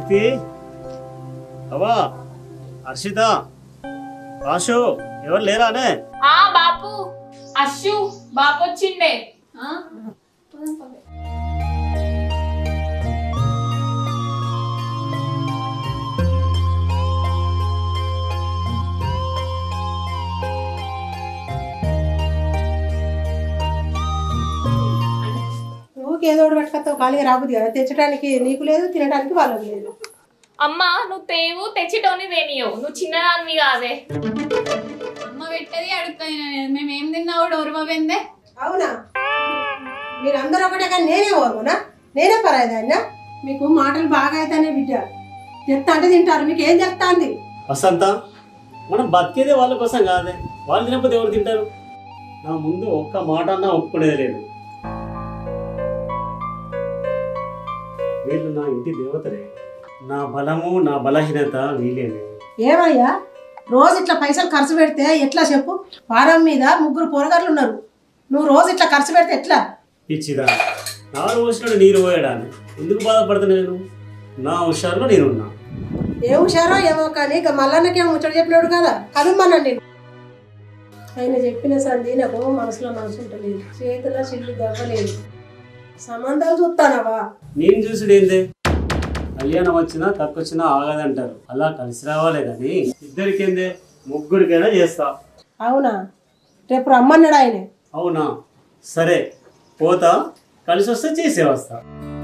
కీర్తి అవా హర్షిత ఆశు ఎవరు లేరానే ఆ బాపు అశ్షు బాపు వచ్చిండే ఆ? ఊరికి ఏదో ఒకటి పట్టుకొస్తావు ఖాళీగా రాబుద్ది కదా తెచ్చడానికి నీకు లేదు తినడానికి వాళ్ళకి లేదు అమ్మా నువ్వు తేవు తెచ్చిటోని తేనియవు నువ్వు చిన్నదాన్ని కాదే అమ్మ పెట్టేది అడుగుతాయి మేము ఏం తిన్నా కూడా ఉరుమ పెందే అవునా మీరందరూ ఒకటే కానీ నేనే ఓర్వనా నేనే పరాయిదాన్నా మీకు మాటలు బాగా అయితేనే బిడ్డ చెప్తా అంటే తింటారు మీకు ఏం చెప్తాంది వసంత మనం బతికేదే వాళ్ళ కోసం కాదే వాళ్ళు తినకపోతే ఎవరు తింటారు నా ముందు ఒక్క మాట అన్నా ఒప్పుకునేది లేదు వీళ్ళు నా ఇంటి దేవతలే నా బలము నా బలహీనత వీలేనే ఏమయ్యా రోజు ఇట్లా పైసలు ఖర్చు పెడితే ఎట్లా చెప్పు వారం మీద ముగ్గురు పోరగాళ్ళు ఉన్నారు నువ్వు రోజు ఇట్లా ఖర్చు పెడితే ఎట్లా పిచ్చిదా నా రోజులో నీరు పోయడాన్ని ఎందుకు బాధపడుతున్నా నేను నా హుషారులో నేనున్నా ఏ హుషారో ఏమో కానీ ఇక మల్లన్నకేమో ముచ్చట చెప్పినాడు కదా కనుమ్మన్నాను నేను ఆయన చెప్పిన సంధి నాకు మనసులో మనసు ఉంటలేదు చేతిలో చిల్లు దవ్వలేదు సంబంధాలు చూస్తానవా నేను చూసుడు ఏందే కళ్యాణం వచ్చినా తక్కువచ్చినా ఆగదంటారు అలా కలిసి రావాలే కానీ ఇద్దరికేందే ముగ్గురికైనా చేస్తా అవునా రేపు రమ్మన్నాడు ఆయన అవునా సరే పోతా కలిసి వస్తే చేసే వస్తా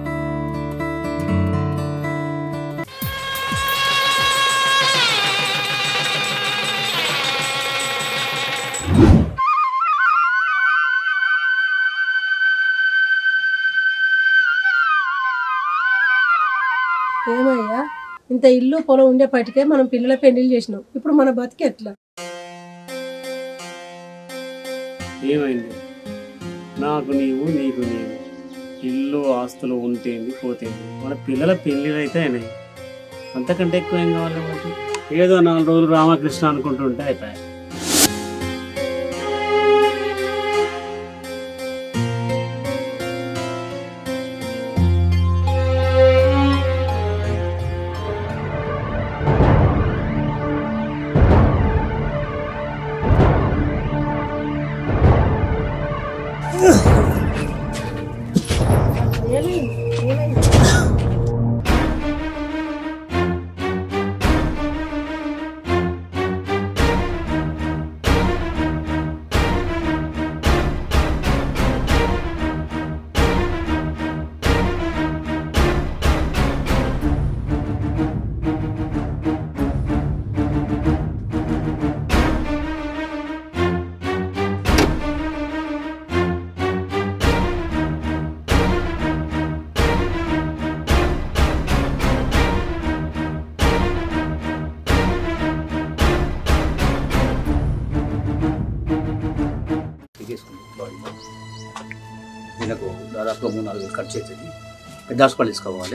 ఏమయ్యా ఇంత ఇల్లు పొలం ఉండేపటికే మనం పిల్లల పెళ్లిళ్ళు చేసినాం ఇప్పుడు మన బతికి ఎట్లా ఏమైంది నాకు నీవు నీకు నీవు ఇల్లు ఆస్తులు ఉంటేంది పోతేంది మన పిల్లల పెళ్ళిళ్ళు అయితే అయినాయి అంతకంటే ఎక్కువ ఏం కావాలి మనకి ఏదో నాలుగు రోజులు రామకృష్ణ అనుకుంటుంటే అయిపోయాయి ఏమైంది ఏమైంది తీసుకుంది బాడీ దీనికి దాదాపుగా మూడు నాలుగు వేలు ఖర్చు అవుతుంది పెద్ద హాస్పిటల్ తీసుకోవాలి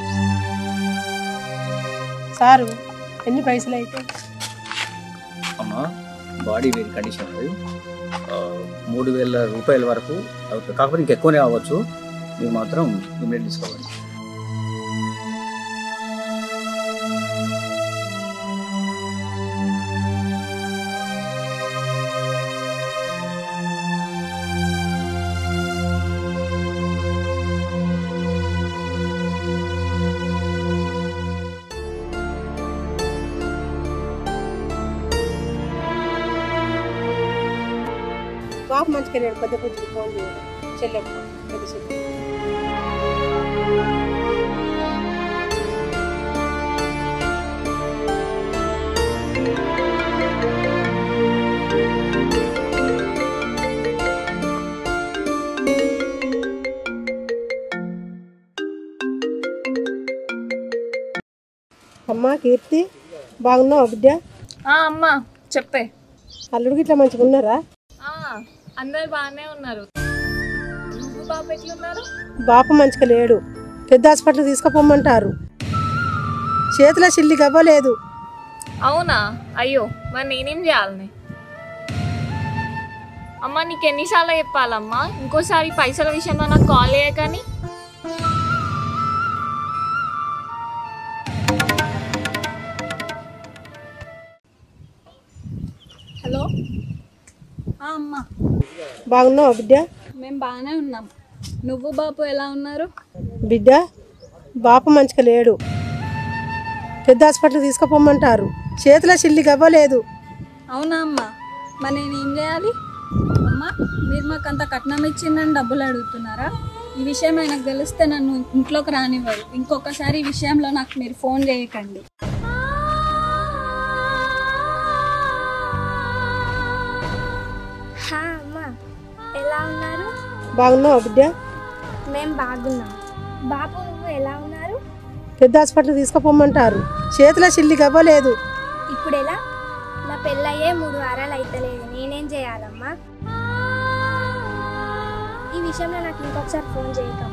సారు ఎన్ని పైసలు అయితే అమ్మ బాడీ వేరి కండిషన్ అది ఆ, మూడు వేల రూపాయల వరకు అవుతుంది కాకపోతే ఇంకెక్కువనే అవ్వచ్చు మీరు మాత్రం ఇమీడియట్ తీసుకోవాలి బాబు మంచిగా నేను పెద్ద బుజ్జికి ఫోన్ చేయాలి చెల్లెమ్మ పెద్ద చెల్లి అమ్మా కీర్తి బాగున్నావా బిడ్డ ఆ అమ్మా చెప్పే అల్లుడికి ఇట్లా మంచిగా ఉన్నారా ఆ అందరు బాగానే ఉన్నారు నువ్వు బాబు ఎట్లున్నారు బాపు మంచిగా లేడు పెద్ద హాస్పిటల్ తీసుకుపోమంటారు చేతిలో చిల్లి గవ్వలేదు అవునా అయ్యో మరి నేనేం చేయాలని అమ్మా నీకు ఎన్నిసార్లు చెప్పాలమ్మా ఇంకోసారి పైసల విషయంలో నాకు కాల్ చేయకని హలో ఆ, అమ్మా బాగున్నావా బిడ్డ మేము బాగానే ఉన్నాం నువ్వు బాపు ఎలా ఉన్నారు బిడ్డ బాపు మంచిగా లేడు పెద్ద హాస్పిటల్ తీసుకుపోమంటారు చేతిలో చిల్లి గవ్వలేదు అవునా అమ్మా మరి నేను ఏం చేయాలి అమ్మా మీరు మాకు అంత కట్నం ఇచ్చిందని డబ్బులు అడుగుతున్నారా ఈ విషయం ఆయనకు తెలిస్తే నన్ను ఇంట్లోకి రానివ్వరు ఇంకొకసారి ఈ విషయంలో నాకు మీరు ఫోన్ చేయకండి హా అమ్మ ఎలా ఉన్నారు బాగున్నావా బిడ్డ మేం బాగున్నాం బాబు నువ్వు ఎలా ఉన్నారు పెద్ద హాస్పిటల్ తీసుకుపోమంటారు చేతిలో చిల్లి గవ్వలేదు ఇప్పుడు ఎలా నా పెళ్ళయ్యే మూడు వారాలు అయితలేదు నేనేం చేయాలమ్మా ఈ విషయంలో నాకు ఇంకొకసారి ఫోన్ చేయకమ్మా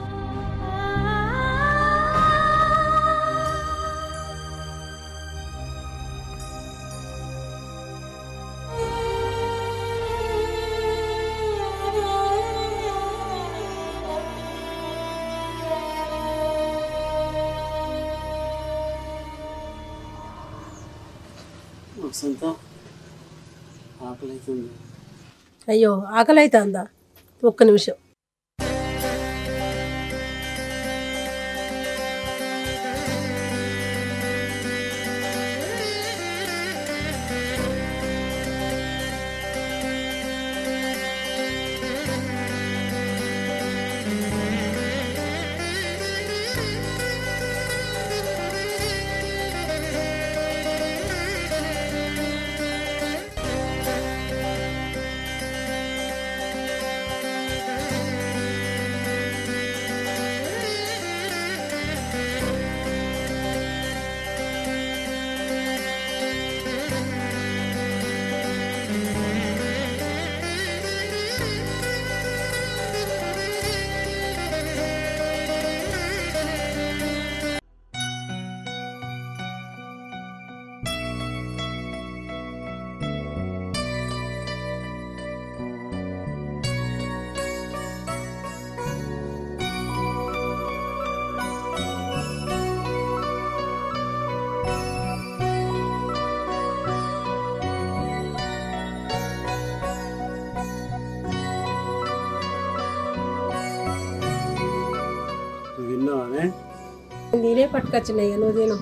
వసంత ఆకలి అవుతుంది అయ్యో ఆకలి అవుతుందా ఒక్క నిమిషం నువ్వు విన్నావానే నేనే పట్టుకొచ్చినాయి నువ్వు తిను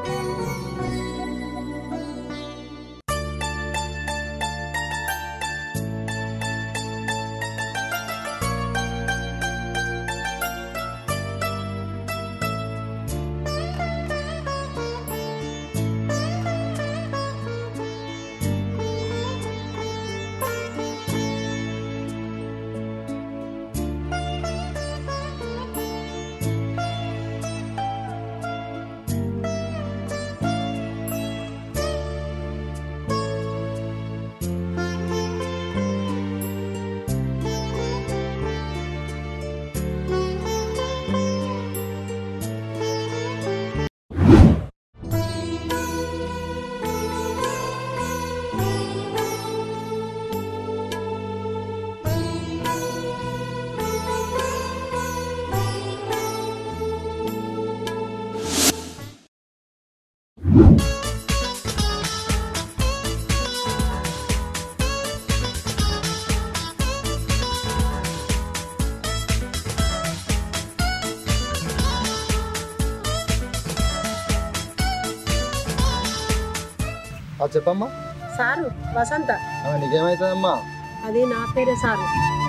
అది చెప్పమ్మా సారు వసంత ఆమె నీకేమవుతుందమ్మా అది నా పేరే సారు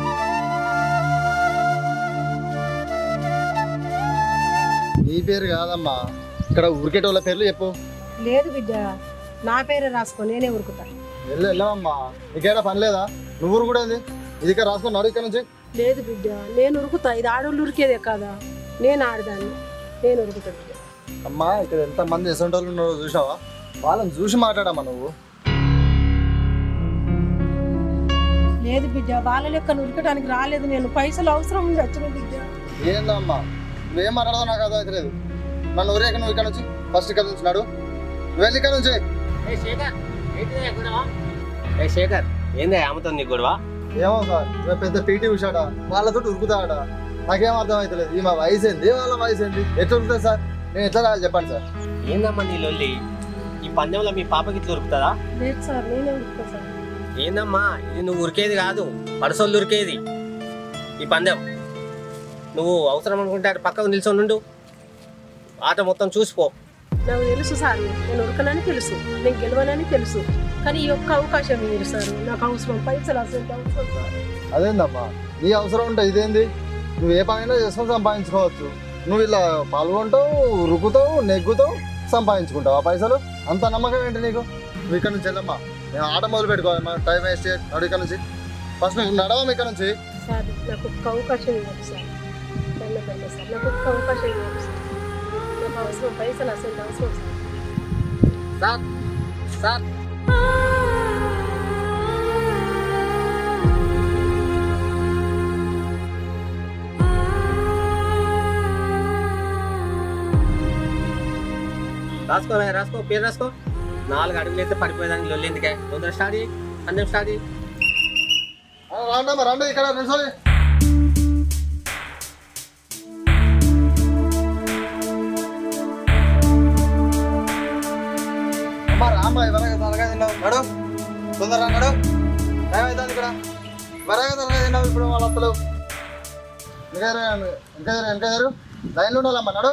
నీ పేరు కాదమ్మా ఇక్కడ ఉరికేటోళ్ళ పేర్లు చెప్పు లేదు బిడ్డ నా పేరే రాసుకో నేనే ఉరుకుతా వెళ్ళు వెళ్ళవమ్మా నీకేడా పని లేదా నువ్వు ఊరు కూడా ఏంది ఇది ఇక్కడ రాసుకున్నాడు ఇక్కడ నుంచి లేదు బిడ్డ నేను ఉరుకుతా ఇది ఆడోళ్ళు ఉరికేదే కాదా నేను ఆడదాన్ని నేను ఉరుకుతా బిడ్డ అమ్మా ఇక్కడ ఎంత మంది ఎసంటోళ్ళు ఉన్నారో చూసావా వాళ్ళని చూసి మాట్లాడమ్మా నువ్వు లేదు బిడ్డ వాళ్ళ లెక్క ఉరకడానికి రాలేదు నేను పైసలు అవసరం ఉంది వచ్చిన బిడ్డ ఏందమ్మా నువ్వేం మాట్లాడదో నాకు అర్థం అవుతలేదు నన్ను ఊరేక నువ్వు ఇక్కడ నుంచి ఫస్ట్ ఇక్కడ నుంచి నాడు నువ్వు వెళ్ళి ఇక్కడ నుంచి ఏ శేఖర్ ఏంటిదే గొడవ ఏ శేఖర్ ఏందే అమ్ముతుంది నీ గొడవ ఏమో సార్ ఇవే పెద్ద పీటీ ఉషాడా వాళ్ళతో ఉరుకుతాడా నాకేం అర్థం అవుతలేదు ఈ మా వయసు ఏంది వాళ్ళ వయసు ఏంది ఎట్లా ఉరుకుతుంది సార్ నేను ఎట్లా రాయాలి చెప్పండి సార్ ఏందమ్మా నీ లొల్లి ఈ పందెంలో మీ పాపకి ఇట్లా ఉరుకుతుందా లేదు సార్ నేనే ఉరుకుతా సార్ ఏందమ్మా ఇది నువ్వు ఉరికేది కాదు పడసోళ్ళు ఉరికేది ఈ పందెం నువ్వు అవసరం అనుకుంటే అటు పక్కకు నిల్చొని ఉండు ఆట మొత్తం చూసిపో నాకు తెలుసు సార్ నేను ఉరకనని తెలుసు నేను గెలవనని తెలుసు కానీ ఈ ఒక్క అవకాశం మీరు సార్ నాకు అవసరం పైసలు అసలు అవసరం సార్ అదేందమ్మా నీ అవసరం ఉంటే ఇదేంది నువ్వు ఏ పనైనా చేసుకొని సంపాదించుకోవచ్చు నువ్వు ఇలా పాల్గొంటావు రుకుతావు నెగ్గుతావు సంపాదించుకుంటావు ఆ పైసలు అంత నమ్మకం ఏంటి నీకు నువ్వు ఇక్కడ నుంచి వెళ్ళమ్మా నేను ఆట మొదలు పెట్టుకోవాలమ్మా టైం వేస్ట్ చేయకు. నడు ఇక్కడ నుంచి ఫస్ట్ నువ్వు నడవమ్మా ఇక్కడ నుంచి సార్ నాకు ఒక్క అవకాశం ఇవ్వండి సార్ దండ పెద్ద సార్ నాకు ఒక్క అవకాశం ఇవ్వండి సార్ నాకు అవసరం పైసలు అసలు అవసరం సార్ సార్ సార్ రాసుకో భయ్యా, రాసుకో పేరు రాసుకో నాలుగు అడుగులు అయితే పడిపోయేదానికి లొల్లి ఎందుకే తొందర స్టార్ట్ చేయి అన్నం స్టార్ట్ చేయి ఆ, రాండమ్మా రండి ఇక్కడ నిల్చోని అమ్మా రామ్మా ఎవరైనా తలగా తిన్నావు నడు తొందర నడు టైం అవుతుంది ఇక్కడ ఎవరైనా తలగా తిన్నావు ఇప్పుడు వాళ్ళ అత్తలు ఇంకా ఇంకా ఇంకా లైన్లో ఉండాలమ్మా నడు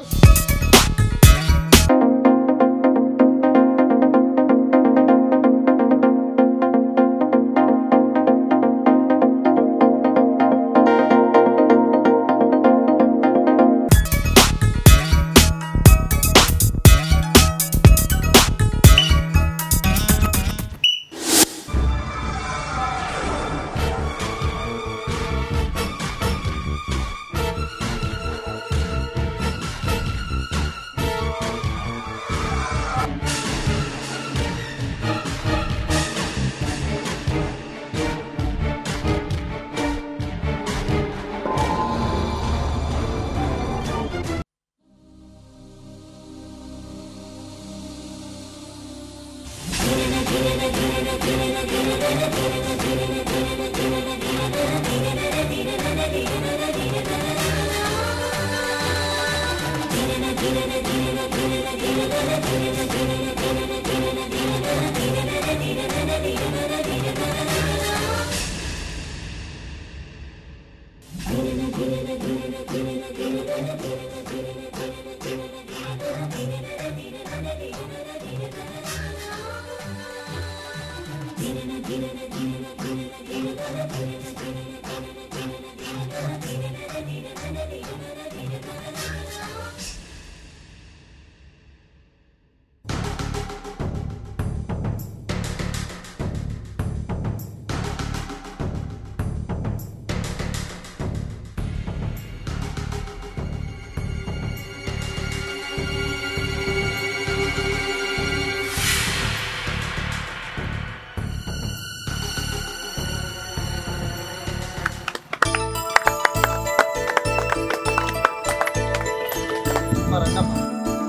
అమ్మా, రండమ్మా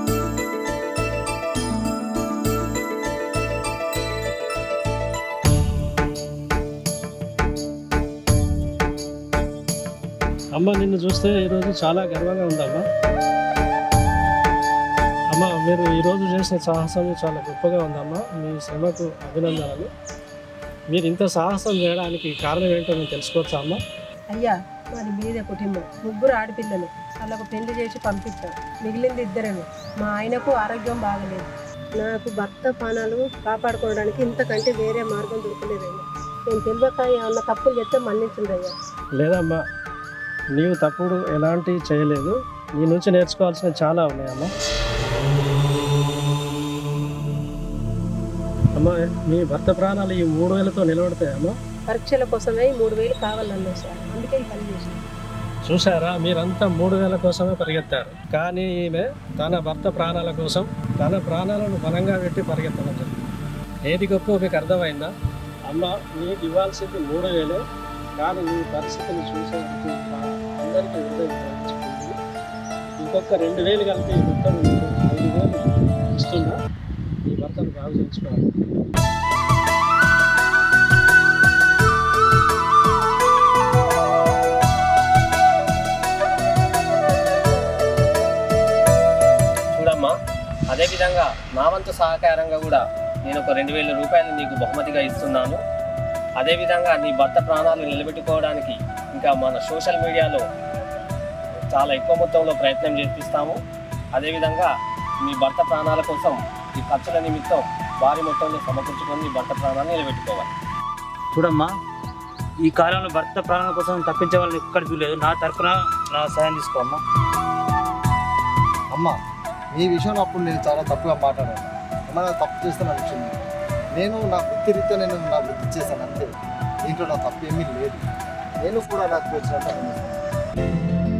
అమ్మ నిన్ను చూస్తే ఈరోజు చాలా గర్వంగా ఉందమ్మా అమ్మ మీరు ఈరోజు చేసిన సాహసం చాలా గొప్పగా ఉందమ్మా మీ శ్రమకు అభినందనలు మీరు ఇంత సాహసం చేయడానికి కారణం ఏంటో నేను తెలుసుకోవచ్చా అమ్మ అయ్యా మాది బీద కుటుంబం ముగ్గురు ఆడపిల్లలు వాళ్ళకు పెళ్లి చేసి పంపిస్తాం మిగిలింది ఇద్దరేమో మా ఆయనకు ఆరోగ్యం బాగలేదు నాకు భర్త పానాలు కాపాడుకోవడానికి ఇంతకంటే వేరే మార్గం దొరకలేదయ్యా నేను తెలియక ఏమన్నా తప్పులు చెప్తే మన్నించండి అయ్యా లేదమ్మా నీవు తప్పుడు ఎలాంటివి చేయలేదు నీ నుంచి నేర్చుకోవాల్సినవి చాలా ఉన్నాయమ్మా అమ్మ మీ భర్త ప్రాణాలు ఈ మూడు వేలతో నిలబడతాయమ్మా పరీక్షల కోసమే ఈ మూడు వేలు కావాలన్నా సార్ అందుకే ఈ పని చేసి చూసారా మీరంతా మూడు వేల కోసమే పరిగెత్తారు కానీ ఈమె తన భర్త ప్రాణాల కోసం తన ప్రాణాలను బలంగా పెట్టి పరిగెత్తడం జరిగింది ఏది గొప్ప మీకు అర్థమైందా అమ్మ నీకు ఇవ్వాల్సింది మూడు వేలే కానీ నీ పరిస్థితిని చూసేందుకు అందరికీ హృదయం ప్రవహించుకుంది ఇంకొక రెండు వేలు కలిపి మొత్తం నీకు ఐదు వేలు ఇస్తున్నా నీ భర్తను బాగు చేయించుకోవాలి చూడమ్మా అదే విధంగా నా వంతు సహకారంగా కూడా నేను ఒక రెండు వేల రూపాయలు నీకు బహుమతిగా ఇస్తున్నాను అదేవిధంగా నీ భర్త ప్రాణాలు నిలబెట్టుకోవడానికి ఇంకా మన సోషల్ మీడియాలో చాలా ఎక్కువ మొత్తంలో ప్రయత్నం చేపిస్తాము అదేవిధంగా మీ భర్త ప్రాణాల కోసం ఈ ఖర్చుల నిమిత్తం భారీ మొత్తంలో సమకూర్చుకొని నీ భర్త ప్రాణాలను నిలబెట్టుకోవాలి చూడమ్మా ఈ కాలంలో భర్త ప్రాణాల కోసం తప్పించే వాళ్ళని ఎక్కడ చూడలేదు నా తరపున నా సాయం తీసుకో అమ్మా అమ్మ ఈ విషయంలో అప్పుడు నేను చాలా తప్పుగా మాట్లాడాను ఏమైనా తప్పు చేస్తే నా విషయం నేను నా వృత్తి రీత్యా నేను నా వృత్తి చేశాను అంతే దీంట్లో నా తప్పు ఏమీ లేదు నేను కూడా నాకు వచ్చినట్టు అనిపిస్తుంది.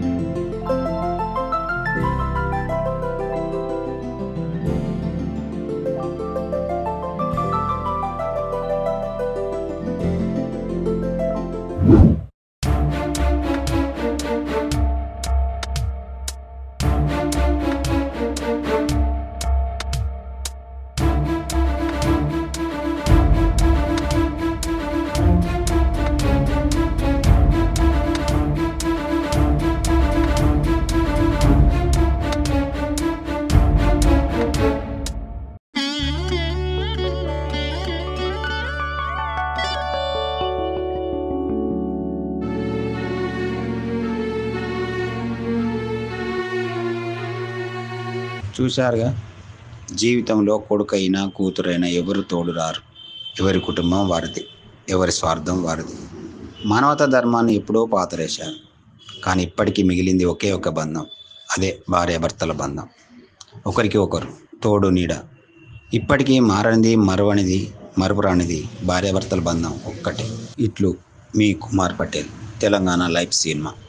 చూశారుగా జీవితంలో కొడుకైనా కూతురైనా ఎవరు తోడు రారు ఎవరి కుటుంబం వారిది ఎవరి స్వార్థం వారిది మానవతా ధర్మాన్ని ఎప్పుడో పాతరేశారు కానీ ఇప్పటికీ మిగిలింది ఒకే ఒక బంధం అదే భార్యాభర్తల బంధం ఒకరికి ఒకరు తోడు నీడ ఇప్పటికీ మారనిది మరవనిది మరపురానిది భార్యాభర్తల బంధం ఒక్కటే ఇట్లు మీ కుమార్ పటేల్ తెలంగాణ లైఫ్ సినిమా